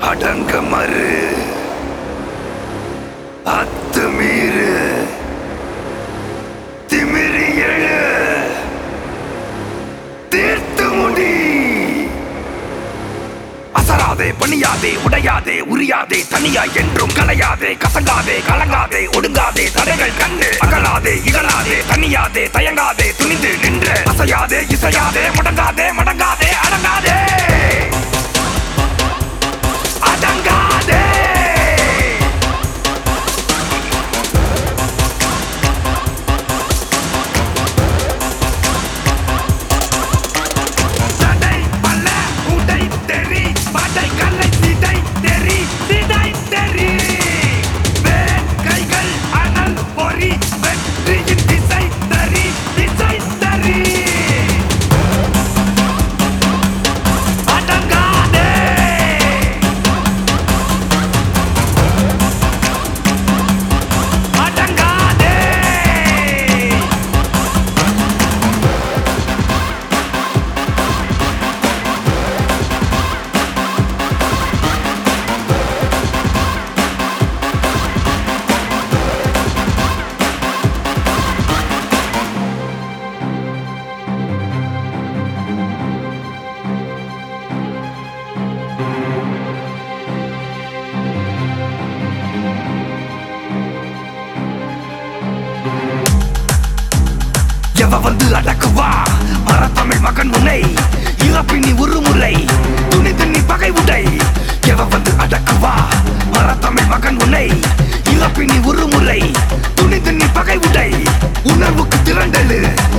அடங்க மறு அத்துமீறு திமிரி எழு தீர்த்து முடி அசராதே பணியாதே உடையாதே உரியாதே தனியா என்றும் கலையாதே கசங்காதே கலங்காதே ஒடுங்காதே தடைகள் கண்டு அகலாதே இகழாதே தனியாதே தயங்காதே துணிந்து நின்று அசையாதே இசையாதே முடங்காதே மடங்காதே அடங்காதே அடங்காதே தடை பல்ல உடை தெறி படை கல்லை சிதை தெறி சிதை தெறி வேல் கைகள் அனல் பொறி வெற்றியின் திசை தறி திசை தறி அடங்காதே அடங்காதே எவ வந்து அடக்குவா மரத்தமிழ் மகன் உன்னை இறப்பினி உருமுறை துணி துணி பகை உடை எவ வந்து அடக்குவா மரத்தமிழ் மகன் உன்னை இறப்பினி உருமுறை துணி துணி பகை உடை உணர்வுக்கு திரண்டலு